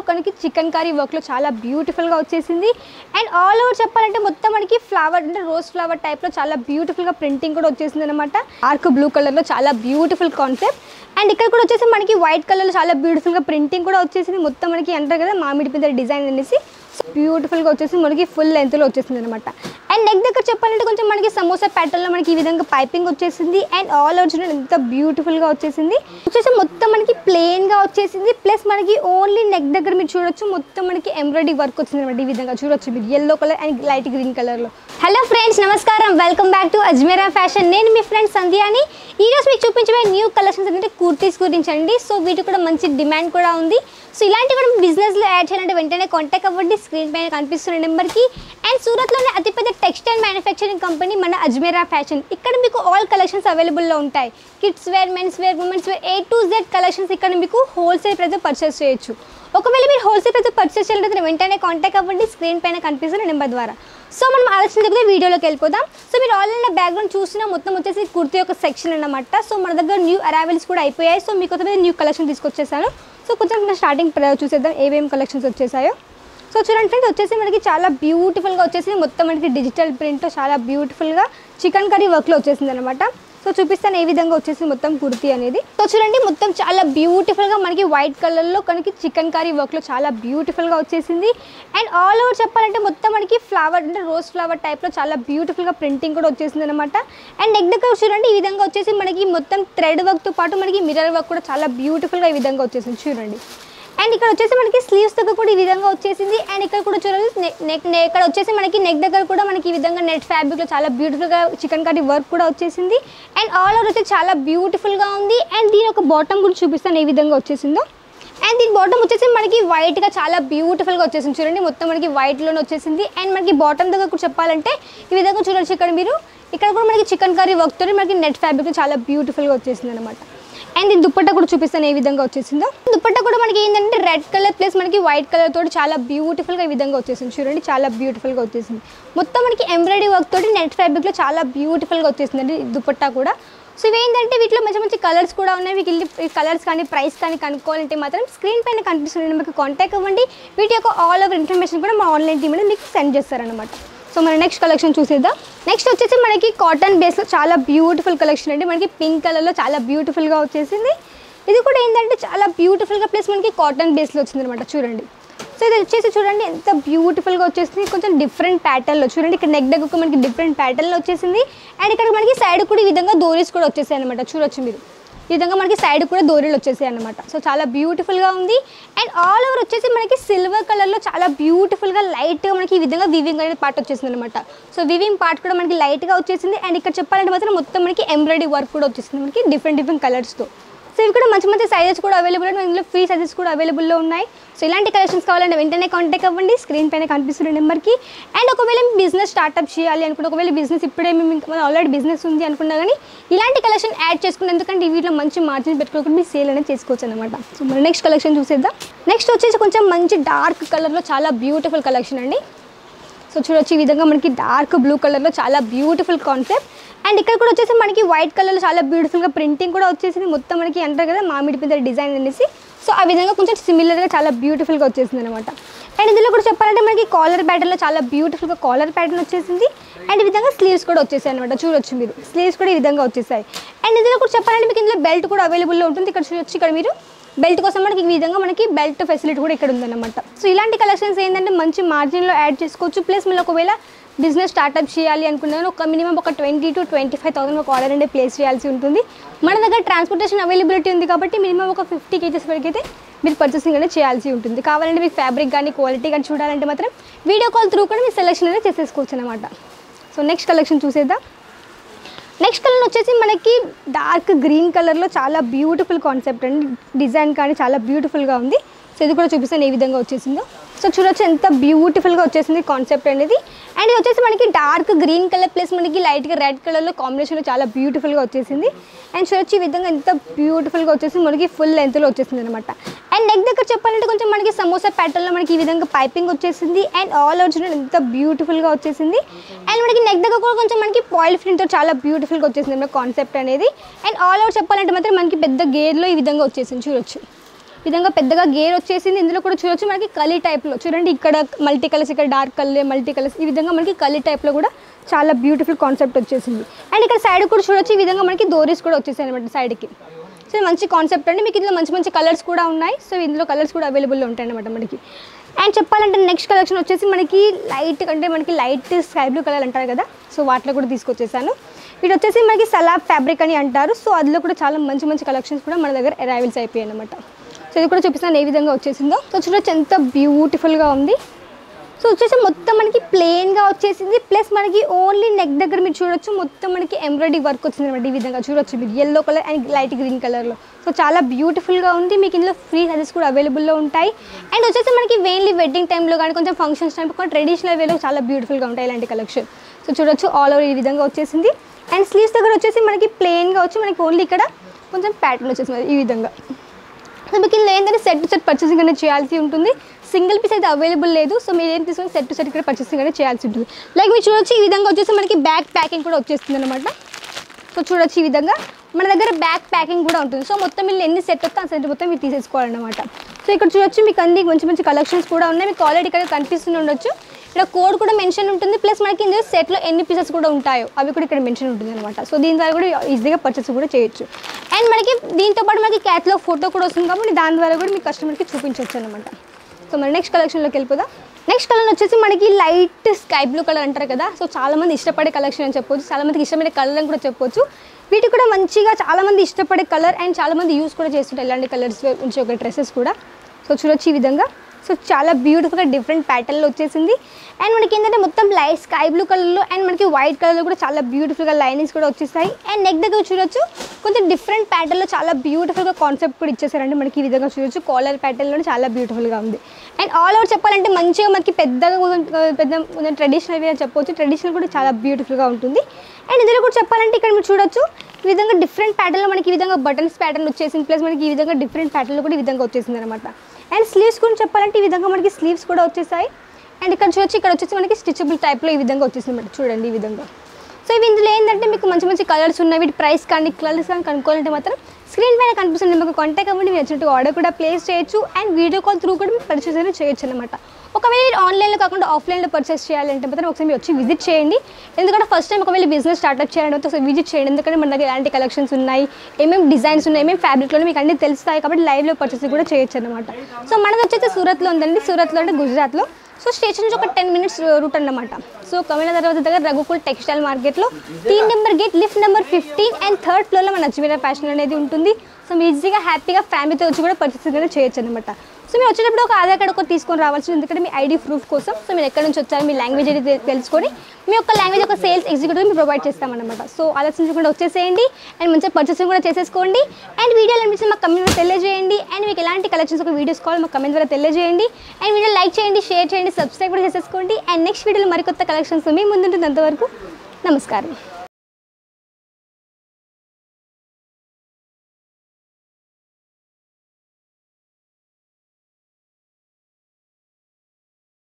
మనకి chicken curry వర్క్లో చాలా బ్యూటిఫుల్గా వచ్చేసింది అండ్ ఆల్ ఓవర్ చెప్పాలంటే మొత్తం మనకి ఫ్లవర్ అంటే రోజ్ ఫ్లవర్ టైప్లో చాలా బ్యూటిఫుల్గా ప్రింటింగ్ కూడా వచ్చేసింది అనమాట ఆర్క్ బ్లూ కలర్లో చాలా బ్యూటిఫుల్ కాన్సెప్ట్ అండ్ ఇక్కడ కూడా వచ్చేసి మనకి వైట్ కలర్లో చాలా బ్యూటిఫుల్గా ప్రింటింగ్ కూడా వచ్చేసింది మొత్తం మనకి అంటారు కదా మామిడి పిందెల డిజైన్ అనేసి బ్యూటిఫుల్గా వచ్చేసి మనకి ఫుల్ లెంత్లో వచ్చేసింది అనమాట అండ్ నెక్ దగ్గర చెప్పాలంటే కొంచెం మనకి సమోసా ప్యాటర్న్లో మనకి ఈ విధంగా పైపింగ్ వచ్చేసింది అండ్ ఆల్ ఓవర్ చూడండి ఎంత బ్యూటిఫుల్గా వచ్చేసింది వచ్చేసి మొత్తం మనకి ప్లెయిన్గా వచ్చేసింది ప్లస్ మనకి ఓన్లీ నెక్ దగ్గర మీరు చూడొచ్చు మొత్తం మనకి ఎంబ్రాయిడరీ వర్క్ వచ్చింది అనమాట ఈ విధంగా చూడొచ్చు మీరు yellow colour and light green కలర్లో హలో ఫ్రెండ్స్ నమస్కారం welcome back to Ajmeera fashion నేను మీ ఫ్రెండ్ సంధ్యాని ఈ రోజు మీకు చూపించబోయే న్యూ కలెక్షన్స్ అంటే కుర్తీస్ గురించి అండి సో వీటికి కూడా మంచి డిమాండ్ కూడా ఉంది సో ఇలాంటి కూడా బిజినెస్లో యాడ్ చేయాలంటే వెంటనే కాంటాక్ట్ అవ్వండి స్క్రీన్ పైన కనిపిస్తున్న నెంబర్కి అండ్ సూరత్లోనే అతిపెద్ద టెక్స్టైల్ మ్యానుఫ్యాక్చరింగ్ కంపెనీ మన అజ్మీరా ఫ్యాషన్ ఇక్కడ మీకు ఆల్ కలెక్షన్స్ అవైలబుల్లో ఉంటాయి kids wear men's wear women's wear A to Z collections ఇక్కడ మీకు హోల్సేల్ ప్రైస్ పర్చేస్ చేయొచ్చు ఒకవేళ మీరు హోల్సేల్ ప్రైస్ పర్చేస్ చేయాలంటే వెంటనే కాంటాక్ట్ అవ్వండి స్క్రీన్ పైన కనిపిస్తున్న నెంబర్ ద్వారా సో మనం ఆలోచన దగ్గర వీడియోలోకి వెళ్ళిపోదాం సో మీరు ఆన్లైన్లో బ్యాక్గ్రౌండ్ చూసినా మొత్తం వచ్చేసి కుర్తీ యొక్క సెక్షన్ అన్నమాట సో మన దగ్గర న్యూ అరైవల్స్ కూడా అయిపోయాయి సో మీకు కొత్త న్యూ కలెక్షన్ తీసుకొచ్చేసాను సో కొంచెం స్టార్టింగ్ చూసేద్దాం ఏమేమి కలెక్షన్స్ వచ్చేసాయో సో చూడండి ఫ్రెండ్స్ వచ్చేసి మనకి చాలా బ్యూటిఫుల్గా వచ్చేసి మొత్తం మనకి డిజిటల్ ప్రింట్ చాలా బ్యూటిఫుల్గా చికెన్ కర్రీ వర్క్లో వచ్చేసింది అనమాట సో చూపిస్తాను ఏ విధంగా వచ్చేసి మొత్తం కుర్తీ అనేది సో చూడండి మొత్తం చాలా బ్యూటిఫుల్గా మనకి వైట్ కలర్లో మనకి చికెన్ కర్రీ వర్క్లో చాలా బ్యూటిఫుల్గా వచ్చేసింది అండ్ ఆల్ ఓవర్ చెప్పాలంటే మొత్తం మనకి ఫ్లవర్ అంటే రోజ్ ఫ్లవర్ టైప్లో చాలా బ్యూటిఫుల్గా ప్రింటింగ్ కూడా వచ్చేసింది అనమాట అండ్ నెక్ దగ్గర చూడండి ఈ విధంగా వచ్చేసి మనకి మొత్తం థ్రెడ్ వర్క్తో పాటు మనకి మిర్రర్ వర్క్ కూడా చాలా బ్యూటిఫుల్గా ఈ విధంగా వచ్చేసింది చూడండి అండ్ ఇక్కడ వచ్చేసి మనకి స్లీవ్స్ దగ్గర కూడా ఈ విధంగా వచ్చేసింది అండ్ ఇక్కడ కూడా చూడాలి నెక్ ఇక్కడ వచ్చేసి మనకి నెక్ దగ్గర కూడా మనకి ఈ విధంగా నెట్ ఫ్యాబ్రిక్లో చాలా బ్యూటిఫుల్గా చికెన్ కర్రీ వర్క్ కూడా వచ్చేసింది అండ్ ఆల్ ఓవర్ వచ్చి చాలా బ్యూటిఫుల్గా ఉంది అండ్ దీని ఒక బాటమ్ కూడా చూపిస్తాను ఏ విధంగా వచ్చేసిందో అండ్ దీని బాటమ్ వచ్చేసి మనకి వైట్గా చాలా బ్యూటిఫుల్గా వచ్చేసింది చూడండి మొత్తం మనకి వైట్లోనే వచ్చేసింది అండ్ మనకి బాటమ్ దగ్గర కూడా చెప్పాలంటే ఈ విధంగా చూడొచ్చు ఇక్కడ మీరు ఇక్కడ కూడా మనకి చికెన్ కర్రీ వర్క్తో మనకి నెట్ ఫ్యాబ్రిక్ చాలా బ్యూటిఫుల్గా వచ్చేసింది అనమాట అండ్ దీని దుప్పట్టా కూడా చూపిస్తాను ఏ విధంగా వచ్చేసిందో దుప్పట్టా కూడా మనకి ఏంటంటే రెడ్ కలర్ ప్లస్ మనకి వైట్ కలర్ తోటి చాలా బ్యూటిఫుల్గా ఈ విధంగా వచ్చేసింది చూడండి చాలా బ్యూటిఫుల్గా వచ్చేసింది మొత్తం మనకి ఎంబ్రాయిడరీ వర్క్ తోటి నెట్ ఫ్యాబ్రిక్లో చాలా బ్యూటిఫుల్గా వచ్చేసింది అండి ఈ దుప్పట్టా కూడా సో ఇవి ఏంటంటే వీటిలో మంచి మంచి కలర్స్ కూడా ఉన్నాయి వీటి ఈ కలర్స్ కానీ ప్రైస్ కానీ కనుక్కోవాలంటే మాత్రం స్క్రీన్ పైన కనిపిస్తున్న నెంబర్కి కాంటాక్ట్ అవ్వండి వీటి యొక్క ఆల్ ఓవర్ ఇన్ఫర్మేషన్ కూడా మా ఆన్లైన్ టీమ్ అనేది మీకు సెండ్ చేస్తారనమాట సో మన నెక్స్ట్ కలెక్షన్ చూసేద్దాం నెక్స్ట్ వచ్చేసి మనకి కాటన్ బేస్లో చాలా బ్యూటిఫుల్ కలెక్షన్ అండి మనకి పింక్ కలర్లో చాలా బ్యూటిఫుల్గా వచ్చేసింది ఇది కూడా ఏంటంటే చాలా బ్యూటిఫుల్గా ప్లస్ మనకి కాటన్ బేస్లో వచ్చింది అనమాట చూడండి సో ఇది వచ్చేసి చూడండి ఎంత బ్యూటిఫుల్గా వచ్చేసింది కొంచెం డిఫరెంట్ ప్యాటర్న్లో చూడండి ఇక్కడ నెక్ దగ్గర మనకి డిఫరెంట్ ప్యాటర్న్లో వచ్చేసింది అండ్ ఇక్కడ మనకి సైడ్ కూడా ఈ విధంగా డోరీస్ కూడా వచ్చేసాయి అనమాట చూడొచ్చు మీరు ఈ విధంగా మనకి సైడ్ కూడా దోరీలు వచ్చేసాయి అనమాట సో చాలా బ్యూటిఫుల్గా ఉంది అండ్ ఆల్ ఓవర్ వచ్చేసి మనకి సిల్వర్ కలర్లో చాలా బ్యూటిఫుల్గా లైట్గా మనకి ఈ విధంగా వివింగ్ అనేది పార్ట్ వచ్చేసింది అనమాట సో వివింగ్ పార్ట్ కూడా మనకి లైట్గా వచ్చేసింది అండ్ ఇక్కడ చెప్పాలంటే మాత్రం మొత్తం మనకి ఎంబ్రాయిడరీ వర్క్ కూడా వచ్చేసింది మనకి డిఫరెంట్ డిఫరెంట్ కలర్స్తో సో ఇవి కూడా మంచి మంచి సైజెస్ కూడా అవైలబుల్ ఉన్నాయి ఇందులో ఫ్రీ సైజెస్ కూడా అవైలబుల్లో ఉన్నాయి సో ఇలాంటి కలెక్షన్స్ కావాలంటే వెంటనే కాంటాక్ట్ అవ్వండి స్క్రీన్ పైన కనిపిస్తున్న నెంబర్కి అండ్ ఒకవేళ మీ బిజినెస్ స్టార్ట్అప్ చేయాలి అనుకుంటే ఒకవేళ బిజినెస్ ఇప్పుడే మేము ఆల్రెడీ బిజినెస్ ఉంది అనుకున్నా కానీ ఇలాంటి కలెక్షన్ యాడ్ చేసుకుని ఎందుకంటే వీటిలో మంచి మార్జిన్ పెట్టుకోకుండా మీరు సేల్ అనేది చేసుకోవచ్చు అనమాట సో మన నెక్స్ట్ కలెక్షన్ చూసేద్దాం నెక్స్ట్ వచ్చేసి కొంచెం మంచి డార్క్ కలర్లో చాలా బ్యూటిఫుల్ కలెక్షన్ అండి సో చూడొచ్చు ఈ విధంగా మనకి డార్క్ బ్లూ కలర్లో చాలా బ్యూటిఫుల్ కాన్సెప్ట్ అండ్ ఇక్కడ కూడా వచ్చేసి మనకి వైట్ కలర్లో చాలా బ్యూటిఫుల్గా ప్రింటింగ్ కూడా వచ్చేసింది మొత్తం మనకి అంటారు కదా మామిడి పిందెల డిజైన్ అనేసి సో ఆ విధంగా కొంచెం సిమిలర్గా చాలా బ్యూటిఫుల్గా వచ్చేసింది అనమాట అండ్ ఇందులో కూడా చెప్పాలంటే మనకి కాలర్ ప్యాటర్న్లో చాలా బ్యూటిఫుల్గా కాలర్ ప్యాటర్న్ వచ్చేసింది అండ్ ఈ విధంగా స్లీవ్స్ కూడా వచ్చేసాయి అనమాట చూడొచ్చు మీరు స్లీవ్స్ కూడా ఈ విధంగా వచ్చేసాయి అండ్ ఇందులో కూడా చెప్పాలంటే మీకు ఇందులో బెల్ట్ కూడా అవైలబుల్లో ఉంటుంది ఇక్కడ చూడొచ్చు ఇక్కడ మీరు బెల్ట్ కోసం మనకి ఈ విధంగా మనకి బెల్ట్ ఫెసిలిటీ కూడా ఇక్కడ ఉందన్నమాట సో ఇలాంటి కలెక్షన్స్ ఏంటంటే మంచి మార్జిన్లో యాడ్ చేసుకోవచ్చు ప్లస్ మళ్ళీ ఒకవేళ బిజినెస్ స్టార్ట్అప్ చేయాలి అనుకున్నాను ఒక మినిమం ఒక twenty to twenty five thousand ఒక ఆర్డర్ అనేది ప్లేస్ చేయాల్సి ఉంటుంది మన దగ్గర ట్రాన్స్పోర్టేషన్ అవైలబిలిటీ ఉంది కాబట్టి మినిమం ఒక ఫిఫ్టీ కేజెస్ వరకు అయితే మీరు పర్చేసింగ్ అనేది చేయాల్సి ఉంటుంది కావాలంటే మీకు ఫ్యాబ్రిక్ కానీ క్వాలిటీ కానీ చూడాలంటే మాత్రం వీడియో కాల్ త్రూ కూడా మీరు సెలెక్షన్ అనేది చేసేసుకోవచ్చు అనమాట సో నెక్స్ట్ కలెక్షన్ చూసేద్దాం నెక్స్ట్ కలర్ వచ్చేసి మనకి డార్క్ గ్రీన్ కలర్లో చాలా బ్యూటిఫుల్ కాన్సెప్ట్ అండి డిజైన్ కానీ చాలా బ్యూటిఫుల్గా ఉంది సో ఇది కూడా చూపిస్తాను ఏ విధంగా వచ్చేసిందో సో చూడొచ్చు ఎంత బ్యూటిఫుల్గా వచ్చేసింది కాన్సెప్ట్ అనేది అండ్ ఇది వచ్చేసి మనకి డార్క్ గ్రీన్ కలర్ ప్లస్ మనకి లైట్గా రెడ్ కలర్లో కాంబినేషన్లో చాలా బ్యూటిఫుల్గా వచ్చేసింది అండ్ చూడొచ్చు ఈ విధంగా ఎంత బ్యూటిఫుల్గా వచ్చేసి మనకి ఫుల్ లెంత్లో వచ్చేసింది అనమాట అండ్ నెక్ దగ్గర చెప్పాలంటే కొంచెం మనకి సమోసా ప్యాటర్న్లో మనకి ఈ విధంగా పైపింగ్ వచ్చేసింది అండ్ ఆల్ ఓవర్ చూడండి ఎంత బ్యూటిఫుల్గా వచ్చేసింది అండ్ మనకి నెక్ దగ్గర కూడా కొంచెం మనకి పాయిల్ ప్రింట్తో చాలా బ్యూటిఫుల్గా వచ్చేసింది మన కాన్సెప్ట్ అనేది అండ్ ఆల్ ఓవర్ చెప్పాలంటే మాత్రం మనకి పెద్ద గేర్లో ఈ విధంగా వచ్చేసింది చూడొచ్చు ఈ విధంగా పెద్దగా గేర్ వచ్చేసింది ఇందులో కూడా చూడొచ్చు మనకి కలీ టైప్లో చూడండి ఇక్కడ మల్టీ కలర్స్ ఇక్కడ డార్క్ కలర్ మల్టీ కలర్స్ ఈ విధంగా మనకి కలీ టైప్లో కూడా చాలా బ్యూటిఫుల్ కాన్సెప్ట్ వచ్చేసింది అండ్ ఇక్కడ సైడ్ కూడా చూడొచ్చు ఈ విధంగా మనకి దోరీస్ కూడా వచ్చేసాయి అనమాట సైడ్కి సో ఇది మంచి కాన్సెప్ట్ అండి మీకు ఇందులో మంచి మంచి కలర్స్ కూడా ఉన్నాయి సో ఇందులో కలర్స్ కూడా అవైలబుల్లో ఉంటాయి అనమాట మనకి అండ్ చెప్పాలంటే నెక్స్ట్ కలెక్షన్ వచ్చేసి మనకి లైట్ అంటే మనకి లైట్ స్కై బ్లూ కలర్ అంటారు కదా సో వాటిలో కూడా తీసుకొచ్చేసాను ఇది వచ్చేసి మనకి సలాబ్ ఫ్యాబ్రిక్ అని అంటారు సో అందులో కూడా చాలా మంచి మంచి కలెక్షన్స్ కూడా మన దగ్గర అరైవల్స్ అయిపోయాయి అనమాట సో ఇది కూడా చూపిస్తాను ఏ విధంగా వచ్చేసిందో సో చూడొచ్చు ఎంత బ్యూటిఫుల్గా ఉంది సో వచ్చేసి మొత్తం మనకి ప్లెయిన్గా వచ్చేసింది ప్లస్ మనకి ఓన్లీ నెక్ దగ్గర మీరు చూడొచ్చు మొత్తం మనకి ఎంబ్రాయిడరీ వర్క్ వచ్చింది అనమాట ఈ విధంగా చూడొచ్చు మీరు yellow colour and light green కలర్లో సో చాలా బ్యూటిఫుల్గా ఉంది మీకు ఇందులో ఫ్రీ సైజెస్ కూడా అవైలబుల్లో ఉంటాయి అండ్ వచ్చేసి మనకి వెయిన్లీ వెడ్డింగ్ టైంలో కానీ కొంచెం ఫంక్షన్స్ టైంలో కూడా ట్రెడిషనల్ వేలో చాలా బ్యూటిఫుల్గా ఉంటాయి ఇలాంటి కలెక్షన్ సో చూడొచ్చు ఆల్ ఓవర్ ఈ విధంగా వచ్చేసింది అండ్ స్లీవ్స్ దగ్గర వచ్చేసి మనకి ప్లెయిన్గా వచ్చి మనకి ఓన్లీ ఇక్కడ కొంచెం ప్యాటర్న్ వచ్చేసింది ఈ విధంగా సో మీకు ఇందులో ఏంటంటే సెట్ టు సెట్ పర్చేసింగ్ అనేది చేయాల్సి ఉంటుంది సింగిల్ పీస్ అయితే అవైలబుల్ లేదు సో మీరు ఏం తీసుకొని సెట్ టు సెట్ ఇక్కడ పర్చేసింగ్ అనేది చేయాల్సి ఉంటుంది లైక్ మీరు చూడొచ్చు ఈ విధంగా వచ్చేసి మనకి బ్యాక్ ప్యాకింగ్ కూడా వచ్చేస్తుంది అనమాట సో చూడొచ్చు ఈ విధంగా మన దగ్గర బ్యాక్ ప్యాకింగ్ కూడా ఉంటుంది సో మొత్తం మీరు ఎన్ని సెట్ వస్తే ఆ సెట్ మొత్తం మీరు తీసేసుకోవాలన్నమాట సో ఇక్కడ చూడొచ్చు మీకు అన్ని మంచి మంచి కలెక్షన్స్ కూడా ఉన్నాయి మీకు ఆల్రెడీ ఇక్కడ కనిపిస్తూనే ఉండొచ్చు ఇక్కడ కోడ్ కూడా మెన్షన్ ఉంటుంది ప్లస్ మనకి ఇందులో సెట్లో ఎన్ని పీసెస్ కూడా ఉంటాయో అవి కూడా ఇక్కడ మెన్షన్ ఉంటుంది అనమాట సో దీని ద్వారా కూడా ఈజీగా పర్చేస్ కూడా చేయొచ్చు అండ్ మనకి దీంతో పాటు మనకి క్యాట్లో ఫోటో కూడా వస్తుంది కాబట్టి దాని ద్వారా కూడా మీ కస్టమర్కి చూపించవచ్చు అనమాట సో మరి నెక్స్ట్ కలెక్షన్లోకి వెళ్ళిపోదాం నెక్స్ట్ కలర్ వచ్చేసి మనకి లైట్ స్కై బ్లూ కలర్ అంటారు కదా సో చాలా మంది ఇష్టపడే కలెక్షన్ అని చెప్పొచ్చు చాలా మందికి ఇష్టమైన కలర్ అని కూడా చెప్పొచ్చు వీటికి కూడా మంచిగా చాలా మంది ఇష్టపడే కలర్ అండ్ చాలా మంది యూస్ కూడా చేస్తుంటారు ఇలాంటి కలర్స్ నుంచి ఒక డ్రెస్సెస్ కూడా సో చూడొచ్చు ఈ విధంగా సో చాలా బ్యూటిఫుల్గా డిఫరెంట్ ప్యాటర్న్లో వచ్చేసింది అండ్ మనకి ఏంటంటే మొత్తం లైట్ స్కై బ్లూ కలర్లో అండ్ మనకి వైట్ కలర్లో కూడా చాలా బ్యూటిఫుల్గా లైనింగ్స్ కూడా వచ్చేసాయి అండ్ నెక్ దగ్గర చూడొచ్చు కొంచెం డిఫరెంట్ ప్యాటర్న్లో చాలా బ్యూటిఫుల్గా కాన్సెప్ట్ కూడా ఇచ్చేసారండి మనకి ఈ విధంగా చూడొచ్చు కాలర్ ప్యాటర్న్లో చాలా బ్యూటిఫుల్గా ఉంది అండ్ ఆల్ ఓవర్ చెప్పాలంటే మంచిగా మనకి పెద్దగా కొంచెం- పెద్ద ట్రెడిషనల్ వేరే చెప్పొచ్చు ట్రెడిషనల్ కూడా చాలా బ్యూటిఫుల్గా ఉంటుంది అండ్ ఇందులో కూడా చెప్పాలంటే ఇక్కడ మీరు చూడొచ్చు ఈ విధంగా డిఫరెంట్ ప్యాటర్న్లో మనకి ఈ విధంగా బటన్స్ ప్యాటర్న్ వచ్చేసింది ప్లస్ మనకి ఈ విధంగా డిఫరెంట్ ప్యాటర్న్లో కూడా ఈ విధంగా వచ్చేసింది అనమాట అండ్ స్లీవ్స్ గురించి చెప్పాలంటే ఈ విధంగా మనకి స్లీవ్స్ కూడా వచ్చేసాయి అండ్ ఇక్కడ చూడొచ్చు ఇక్కడ వచ్చేసి మనకి స్టిచబుల్ టైప్లో ఈ విధంగా వచ్చేసింది అనమాట చూడండి ఈ విధంగా సో ఇవి ఇందులో ఏంటంటే మీకు మంచి మంచి కలర్స్ ఉన్నాయి వీటి ప్రైస్ కానీ కలర్స్ కానీ కనుక్కోవాలంటే మాత్రం స్క్రీన్ పైన కనిపిస్తుంది మీకు కాంటాక్ట్ అవ్వండి మీరు వచ్చినట్టు ఆర్డర్ కూడా ప్లేస్ చేయొచ్చు అండ్ వీడియో కాల్ త్రూ కూడా మీరు పర్చేస్ అనేది చేయొచ్చు అనమాట ఒకవేళ మీరు ఆన్లైన్లో కాకుండా ఆఫ్లైన్లో పర్చేస్ చేయాలంటే మాత్రం ఒకసారి మీరు వచ్చి విజిట్ చేయండి ఎందుకంటే ఫస్ట్ టైం ఒకవేళ బిజినెస్ స్టార్ట్అప్ చేయాలంటే ఒకసారి విజిట్ చేయండి ఎందుకంటే మన దగ్గర ఎలాంటి కలెక్షన్స్ ఉన్నాయి ఏమేమి డిజైన్స్ ఉన్నాయి ఏమేమి ఫ్యాబ్రిక్లో మీకు అన్ని తెలుస్తాయి కాబట్టి లైవ్లో పర్చేస్ కూడా చేయొచ్చు అనమాట సో మనది వచ్చేసి సూరత్లో ఉందండి సూరత్లో అంటే గుజరాత్లో సో స్టేషన్ నుంచి ఒక టెన్ మినిట్స్ రూట్ అన్నమాట సో కమిల తర్వాత దగ్గర రఘుకుల్ టెక్స్టైల్ మార్కెట్లో తీన్ number gate lift number fifteen and third ఫ్లోర్లో మన అజ్మీరా ఫ్యాషన్ అనేది ఉంటుంది సో మీరు ఈజీగా హ్యాపీగా ఫ్యామిలీతో వచ్చి కూడా పర్చేస్ అనేది చేయొచ్చు అనమాట సో మీరు వచ్చేటప్పుడు ఒక ఆధార్ కార్డ్ ఒకటి తీసుకొని రావాల్సి ఉంది. ఎందుకంటే మీ ఐడి ప్రూఫ్ కోసం సో మీరు ఎక్కడి నుంచి వచ్చారు మీ లాంగ్వేజ్ అనేది తె- తెలుసుకొని మీ యొక్క లాంగ్వేజ్ ఒక సేల్స్ ఎగ్జిక్యూటివ్ మీరు ప్రొవైడ్ చేస్తామన్నమాట సో ఆలోచించకుండా వచ్చేసేయండి అండ్ మంచిగా పర్చేసింగ్ కూడా చేసేసుకోండి అండ్ వీడియోలు అనిపించి మా కమెంట్ తెలియజేయండి అండ్ మీకు ఎలాంటి కలెక్షన్స్ ఒక వీడియోస్ కావాలి మా కమెంట్ ద్వారా తెలియజేయండి అండ్ వీడియో లైక్ చేయండి షేర్ చేయండి సబ్స్క్రైబ్ కూడా చేసేసుకోండి అండ్ నెక్స్ట్ వీడియోలో మరికొత్త కలెక్షన్స్ మీ ముందుంటుంది అంతవరకు నమస్కారం